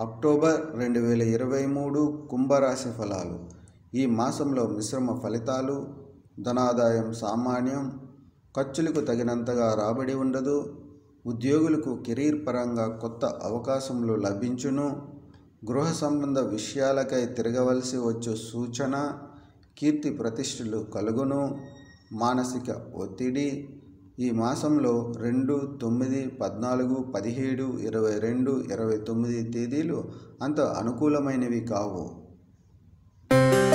October రెండు వేల ఇరవై మూడు కుంభరాశి ఫలాలు ఈ మాసంలో మిశ్రమ ఫలితాలు ధనాదాయం సామాన్యం ఖర్చులకు తగినంతగా రాబడి ఉండదు ఉద్యోగులకు కెరీర్ పరంగా కొత్త అవకాశములు లభించును గృహ సంబంధ విషయాలకై తిరగవలసి వచ్చు సూచన కీర్తి ప్రతిష్టలు కలుగును మానసిక ఒత్తిడి ఈ మాసంలో రెండు తొమ్మిది పద్నాలుగు పదిహేడు ఇరవై రెండు ఇరవై తొమ్మిది తేదీలు అంత అనుకూలమైనవి కావు